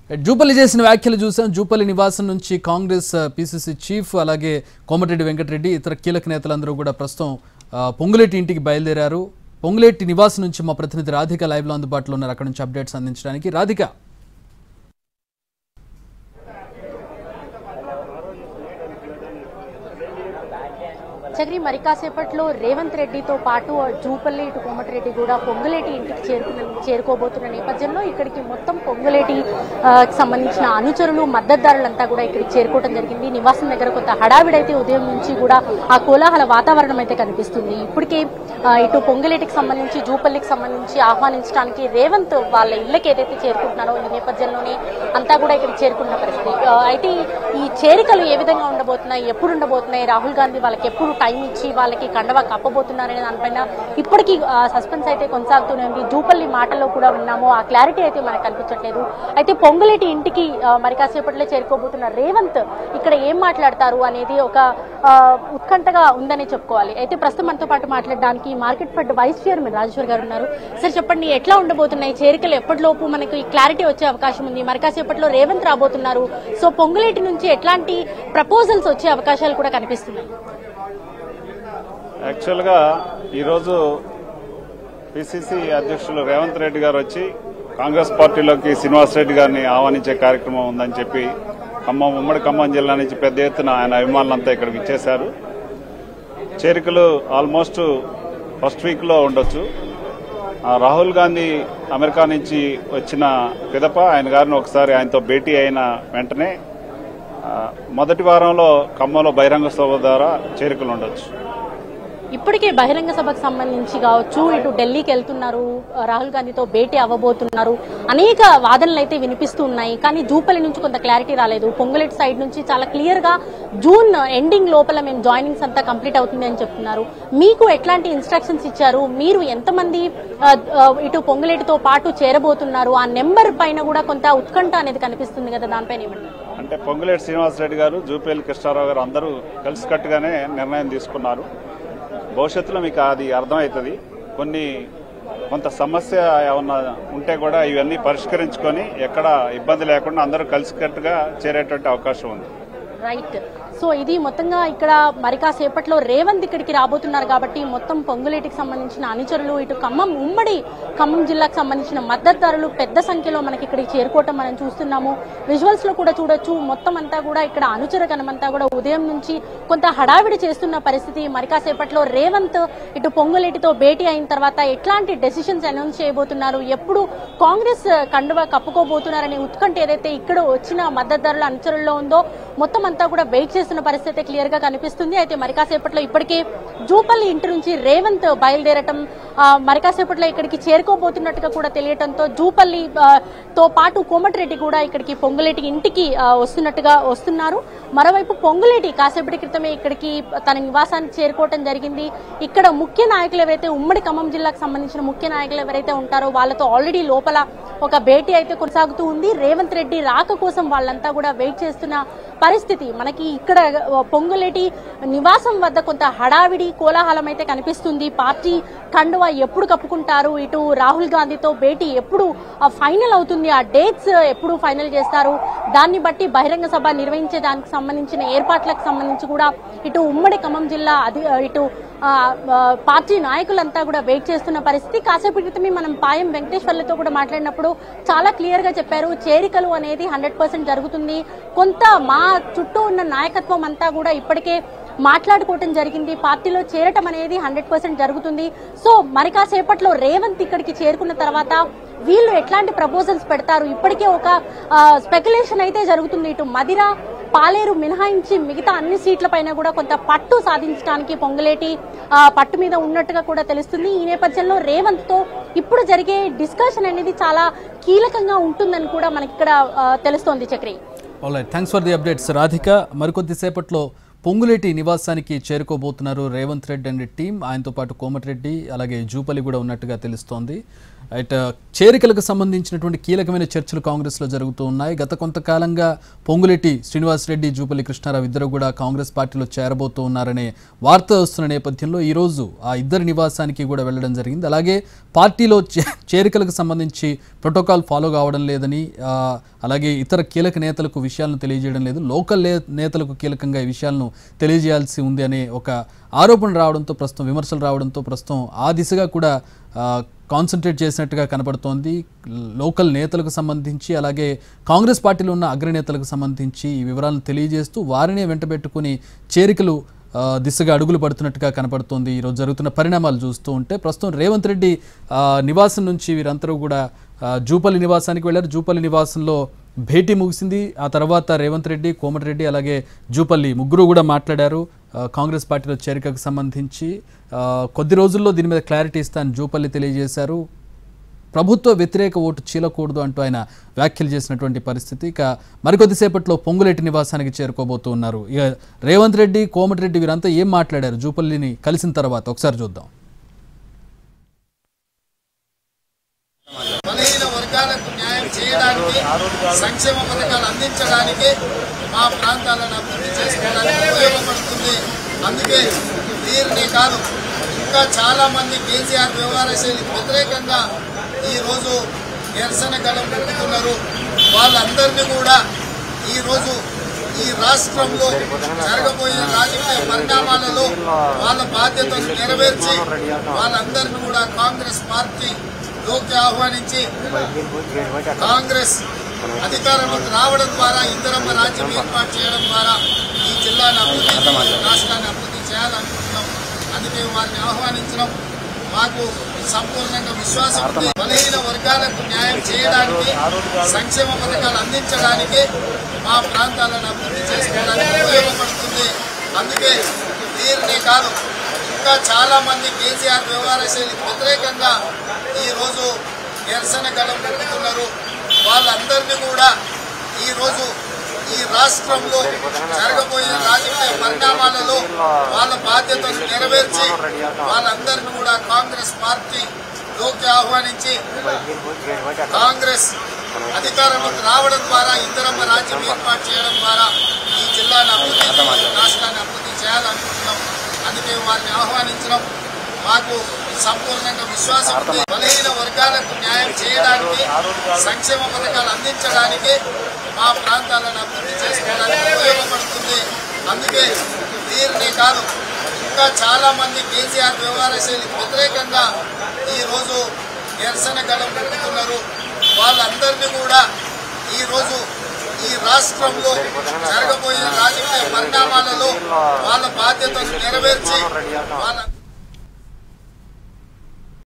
జూపల్లి చేసిన వ్యాఖ్యలు చూసాం జూపల్లి నివాసం నుంచి కాంగ్రెస్ పిసిసి చీఫ్ అలాగే కోమటిరెడ్డి వెంకటరెడ్డి ఇతర కీలక నేతలందరూ కూడా ప్రస్తుతం ఆ, పొంగులేటి ఇంటికి బయలుదేరారు పొంగులేటి నివాసం నుంచి మా ప్రతినిధి రాధిక లైవ్లో అందుబాటులో ఉన్నారు అక్కడ నుంచి అప్డేట్స్ అందించడానికి రాధిక చక్రి మరి కాసేపట్లో రేవంత్ రెడ్డితో పాటు జూపల్లి ఇటు కోమటిరెడ్డి కూడా పొంగులేటి ఇంటికి చేరుకున్న చేరుకోబోతున్న నేపథ్యంలో ఇక్కడికి మొత్తం పొంగులేటి ఆ, కి సంబంధించిన అనుచరులు మద్దతుదారులంతా కూడా ఇక్కడికి చేరుకోవడం జరిగింది నివాసం దగ్గర కొంత హడావిడైతే ఉదయం నుంచి కూడా ఆ కోలాహల వాతావరణం అయితే కనిపిస్తుంది ఇప్పటికే ఆ, ఇటు పొంగులేటికి సంబంధించి జూపల్లికి సంబంధించి ఆహ్వానించడానికి రేవంత్ వాళ్ళ ఇళ్ళకి ఏదైతే చేరుకుంటున్నారో ఈ నేపథ్యంలోనే అంతా కూడా ఇక్కడికి చేరుకున్న పరిస్థితి ఆ, అయితే ఈ చేరికలు ఏ విధంగా ఉండబోతున్నాయి ఎప్పుడు ఉండబోతున్నాయి రాహుల్ గాంధీ వాళ్ళకి ఎప్పుడు టైం ఇచ్చి వాళ్ళకి కండవా కప్పబోతున్నారనే దానిపైన ఇప్పటికీ సస్పెన్స్ అయితే కొనసాగుతూనే ఉంది జూపల్లి మాటల్లో కూడా ఉన్నాము ఆ క్లారిటీ అయితే మనకు కనిపించట్లేదు అయితే పొంగులేటి ఇంటికి ఆ, మరి కాసేపట్లో చేరుకోబోతున్న రేవంత్ ఇక్కడ ఏం మాట్లాడతారు అనేది ఒక ఆ, ఉత్కంఠగా ఉందని చెప్పుకోవాలి అయితే ప్రస్తుతం మనతో పాటు మాట్లాడడానికి market fed vice chairman Rajeshwar garu ఉన్నారు సార్ చెప్పండి ఎట్లా ఉండబోతున్నాయి చేరికలు ఎప్పటిలోపు మనకి క్లారిటీ వచ్చే అవకాశం ఉంది మరి కాసేపట్లో రేవంత్ రాబోతున్నారు సో పొంగులేటి నుంచి ఎట్లాంటి ప్రపోజల్స్ వచ్చే అవకాశాలు కూడా కనిపిస్తున్నాయి యాక్చువల్గా ఈరోజు పిసిసి అధ్యక్షులు రేవంత్ రెడ్డి గారు వచ్చి కాంగ్రెస్ పార్టీలోకి శ్రీనివాస్ రెడ్డి గారిని ఆహ్వానించే కార్యక్రమం ఉందని చెప్పి ఖమ్మం ఉమ్మడి ఖమ్మం జిల్లా నుంచి పెద్ద ఎత్తున ఆయన అభిమానులంతా ఇక్కడికి ఇచ్చేశారు చేరికలు ఆల్మోస్ట్ ఫస్ట్ వీక్లో ఉండొచ్చు ఆ, రాహుల్ గాంధీ అమెరికా నుంచి వచ్చిన పిదప ఆయన గారిని ఒకసారి ఆయనతో భేటీ అయిన వెంటనే ఆ, మొదటి వారంలో ఖమ్మంలో బహిరంగ సభ ద్వారా చేరికలు ఉండొచ్చు ఇప్పటికే బహిరంగ సభకు సంబంధించి కావచ్చు ఇటు ఢిల్లీకి వెళ్తున్నారు రాహుల్ గాంధీతో భేటీ అవ్వబోతున్నారు అనేక వాదనలు అయితే వినిపిస్తూ ఉన్నాయి కానీ జూపల్లి నుంచి కొంత క్లారిటీ రాలేదు పొంగులేటి సైడ్ నుంచి చాలా క్లియర్ గా జూన్ ఎండింగ్ లోపల మేము జాయినింగ్స్ అంతా కంప్లీట్ అవుతుంది అని చెప్తున్నారు మీకు ఎట్లాంటి ఇన్స్ట్రక్షన్స్ ఇచ్చారు మీరు ఎంతమంది ఆ, ఆ, ఇటు పొంగులేటితో పాటు చేరబోతున్నారు ఆ నెంబర్ పైన కూడా కొంత ఉత్కంఠ అనేది కనిపిస్తుంది కదా దానిపైన ఏమంటారు అంటే పొంగులేటి శ్రీనివాసరెడ్డి గారు జూపేలి కృష్ణారావు గారు అందరూ కలిసికట్టుగానే నిర్ణయం తీసుకున్నారు భవిష్యత్తులో మీకు అది అర్థమవుతుంది కొన్ని కొంత సమస్య ఏమన్నా ఉంటే కూడా ఇవన్నీ పరిష్కరించుకొని ఎక్కడ ఇబ్బంది లేకుండా అందరూ కలిసికట్టుగా చేరేటువంటి అవకాశం ఉంది రైట్ సో ఇది మొత్తంగా ఇక్కడ మరి కాసేపట్లో రేవంత్ ఇక్కడికి రాబోతున్నారు కాబట్టి మొత్తం పొంగులేటికి సంబంధించిన అనుచరులు ఇటు ఖమ్మం ఉమ్మడి ఖమ్మం జిల్లాకు సంబంధించిన మద్దతుదారులు పెద్ద సంఖ్యలో మనకి ఇక్కడికి చేరుకోవటం మనం చూస్తున్నాము విజువల్స్ లో కూడా చూడొచ్చు మొత్తం అంతా కూడా ఇక్కడ అనుచర గణమంతా కూడా ఉదయం నుంచి కొంత హడావిడి చేస్తున్న పరిస్థితి మరి కాసేపట్లో రేవంత్ ఇటు పొంగులేటితో భేటీ అయిన తర్వాత ఎట్లాంటి డెసిషన్స్ అనౌన్స్ చేయబోతున్నారు ఎప్పుడు కాంగ్రెస్ కండువా కప్పుకోబోతున్నారనే ఉత్కంఠ ఏదైతే ఇక్కడ వచ్చిన మద్దతుదారుల అనుచరుల్లో ఉందో మొత్తం అంతా కూడా వెయిట్ చేస్తున్న పరిస్థితి క్లియర్ గా కనిపిస్తుంది అయితే మరి కాసేపట్లో ఇప్పటికే జూపల్లి ఇంటి నుంచి రేవంత్ బయలుదేరటం ఆ, మరి కాసేపట్లో ఇక్కడికి చేరుకోబోతున్నట్టుగా కూడా తెలియటంతో జూపల్లి ఆ, తో పాటు కోమటిరెడ్డి కూడా ఇక్కడికి పొంగులేటి ఇంటికి ఆ, వస్తున్నట్టుగా వస్తున్నారు మరోవైపు పొంగులేటి కాసేపటి క్రితమే ఇక్కడికి తన నివాసానికి చేరుకోవటం జరిగింది ఇక్కడ ముఖ్య నాయకులు ఎవరైతే ఉమ్మడి ఖమ్మం జిల్లాకు సంబంధించిన ముఖ్య నాయకులు ఎవరైతే ఉంటారో వాళ్ళతో ఆల్రెడీ లోపల ఒక భేటీ అయితే కొనసాగుతూ ఉంది రేవంత్ రెడ్డి రాక కోసం వాళ్ళంతా కూడా వెయిట్ చేస్తున్న పరిస్థితి మనకి ఇక్కడ పొంగులేటి నివాసం వద్ద కొంత హడావిడి కోలాహలం అయితే కనిపిస్తుంది పార్టీ కండువా ఎప్పుడు కప్పుకుంటారు ఇటు రాహుల్ గాంధీతో భేటీ ఎప్పుడు ఫైనల్ అవుతుంది ఆ డేట్స్ ఎప్పుడు ఫైనల్ చేస్తారు దాన్ని బట్టి బహిరంగ సభ నిర్వహించే దానికి సంబంధించిన ఏర్పాట్లకు సంబంధించి కూడా ఇటు ఉమ్మడి ఖమ్మం జిల్లా అది ఇటు ఆ, ఆ, పార్టీ నాయకులంతా కూడా వెయిట్ చేస్తున్న పరిస్థితి కాసేపు క్రితమే మనం పాయం వెంకటేశ్వర్లతో కూడా మాట్లాడినప్పుడు చాలా క్లియర్ గా చెప్పారు చేరికలు అనేది హండ్రెడ్ పర్సెంట్ జరుగుతుంది కొంత మా చుట్టూ ఉన్న నాయకత్వం అంతా కూడా ఇప్పటికే మాట్లాడుకోవటం జరిగింది పార్టీలో చేరటం అనేది హండ్రెడ్ పర్సెంట్ జరుగుతుంది సో మరి కాసేపట్లో రేవంత్ ఇక్కడికి చేరుకున్న తర్వాత వీళ్ళు ఎట్లాంటి ప్రపోజల్స్ పెడతారు ఇప్పటికే ఒక స్పెక్యులేషన్ అయితే జరుగుతుంది ఇటు మదిర పాలేరు మినహాయించి మిగతా అన్ని సీట్ల పైన కూడా కొంత పట్టు సాధించడానికి పొంగలేటి ఆ, పట్టు మీద ఉన్నట్టుగా కూడా తెలుస్తుంది ఈ నేపథ్యంలో రేవంత్ తో ఇప్పుడు జరిగే డిస్కషన్ అనేది చాలా కీలకంగా ఉంటుందని కూడా మనకి ఇక్కడ ఆ, తెలుస్తోంది Chakri all right thanks for the updates Radhika మరికొద్దిసేపట్లో పొంగులేటి నివాసానికి చేరుకోబోతున్నారు రేవంత్ రెడ్డి అండ్ టీం ఆయనతో పాటు కోమటిరెడ్డి అలాగే జూపల్లి కూడా ఉన్నట్టుగా తెలుస్తోంది అట్ చేరికలకు సంబంధించినటువంటి కీలకమైన చర్చలు కాంగ్రెస్లో జరుగుతూ ఉన్నాయి గత కొంతకాలంగా పొంగులేటి శ్రీనివాసరెడ్డి జూపల్లి కృష్ణారావు ఇద్దరు కూడా కాంగ్రెస్ పార్టీలో చేరబోతూ ఉన్నారనే వార్త వస్తున్న నేపథ్యంలో ఈరోజు ఆ ఇద్దరి నివాసానికి కూడా వెళ్ళడం జరిగింది అలాగే పార్టీలో చే- చేరికలకు సంబంధించి ప్రోటోకాల్ ఫాలో కావడం లేదని ఆ, అలాగే ఇతర కీలక నేతలకు విషయాలను తెలియజేయడం లేదు లోకల్ లే- నేతలకు కీలకంగా ఈ విషయాలను తెలియజేయాల్సి ఉంది అనే ఒక ఆరోపణ రావడంతో ప్రస్తుతం విమర్శలు రావడంతో ప్రస్తుతం ఆ దిశగా కూడా ఆ, కాన్సన్ట్రేట్ చేసినట్టుగా కనబడుతోంది లోకల్ నేతలకు సంబంధించి అలాగే కాంగ్రెస్ పార్టీలో ఉన్న అగ్రనేతలకు సంబంధించి ఈ వివరాలను తెలియజేస్తూ వారినే వెంటబెట్టుకుని చేరికలు ఆ, దిశగా అడుగులు పడుతున్నట్టుగా కనపడుతోంది ఈరోజు జరుగుతున్న పరిణామాలు చూస్తూ ఉంటే ప్రస్తుతం రేవంత్ రెడ్డి ఆ, నివాసం నుంచి వీరందరూ కూడా ఆ, జూపల్లి నివాసానికి వెళ్ళారు జూపల్లి నివాసంలో భేటీ ముగిసింది ఆ తర్వాత రేవంత్ రెడ్డి కోమటిరెడ్డి అలాగే జూపల్లి ముగ్గురు కూడా మాట్లాడారు ఆ, కాంగ్రెస్ పార్టీలో చేరికకు సంబంధించి ఆ, కొద్ది రోజుల్లో దీని మీద క్లారిటీ ఇస్తాను జూపల్లి తెలియజేశారు ప్రభుత్వ వ్యతిరేక ఓటు చీలకూడదు అంటూ ఆయన వ్యాఖ్యలు చేసినటువంటి పరిస్థితి ఇక మరికొద్దిసేపట్లో పొంగులేటి నివాసానికి చేరుకోబోతూ ఉన్నారు ఇక రేవంత్ రెడ్డి కోమటిరెడ్డి వీరంతా ఏం మాట్లాడారు జూపల్లిని కలిసిన తర్వాత ఒకసారి చూద్దాం బలహీన వర్గాలకు న్యాయం చేయడానికి సంక్షేమ పథకాలు అందించడానికి మా ప్రాంతాలను అభివృద్ధి చేసుకోవడానికి ఉపయోగపడుతుంది అందుకే వీరిని కాదు ఇంకా చాలా మంది కేసీఆర్ వ్యవహార శైలికి వ్యతిరేకంగా ఈరోజు నిరసన గలం పెడుతున్నారు వాళ్ళందరినీ కూడా ఈరోజు ఈ రాష్ట్రంలో జరగబోయే రాజకీయ పరిణామాలలో వాళ్ళ బాధ్యతలు నెరవేర్చి వాళ్ళందరినీ కూడా కాంగ్రెస్ పార్టీ లోకి ఆహ్వానించి కాంగ్రెస్ అధికారంలోకి రావడం ద్వారా ఇందిరమ్మ రాజ్యం ఏర్పాటు చేయడం ద్వారా ఈ జిల్లాను అభివృద్ధి రాష్ట్రాన్ని అభివృద్ధి చేయాలనుకుంటున్నాం అందుకే వారిని ఆహ్వానించడం మాకు సంపూర్ణంగా విశ్వాసం ఉంది బలహీన వర్గాలకు న్యాయం చేయడానికి సంక్షేమ పథకాలు అందించడానికి మా ప్రాంతాలను అభివృద్ధి చేసుకోవడానికి ఉపయోగపడుతుంది అందుకే వీరిని కాదు ఇంకా చాలా మంది కేసీఆర్ వ్యవహార శైలికి వ్యతిరేకంగా ఈరోజు నిరసన గలం పెడుతున్నారు వాళ్ళందరినీ కూడా ఈరోజు ఈ రాష్ట్రంలో జరగబోయే రాజకీయ పరిణామాలలో వాళ్ళ బాధ్యతలు నెరవేర్చి వాళ్ళందరినీ కూడా కాంగ్రెస్ పార్టీ లోకి ఆహ్వానించి కాంగ్రెస్ అధికారంలోకి రావడం ద్వారా ఇందిరమ్మ రాజ్యం ఏర్పాటు చేయడం ద్వారా ఈ జిల్లాను అభివృద్ధి రాష్ట్రాన్ని అభివృద్ధి చేయాలనుకుంటున్నాం అందుకే వారిని ఆహ్వానించడం మాకు సంపూర్ణంగా విశ్వాసం ఉంది బలహీన వర్గాలకు న్యాయం చేయడానికి సంక్షేమ పథకాలు అందించడానికి మా ప్రాంతాలను అభివృద్ధి చేసుకోవడానికి ఉపయోగపడుతుంది అందుకే వీరిని కాదు ఇంకా చాలా మంది కేసీఆర్ వ్యవహార శైలికి వ్యతిరేకంగా ఈరోజు నిరసన గలం పెడుతున్నారు వాళ్ళందరినీ కూడా ఈరోజు ఈ రాష్ట్రంలో జరగబోయే రాజకీయ పరిణామాలలో వాళ్ళ బాధ్యతలు నెరవేర్చి వాళ్ళ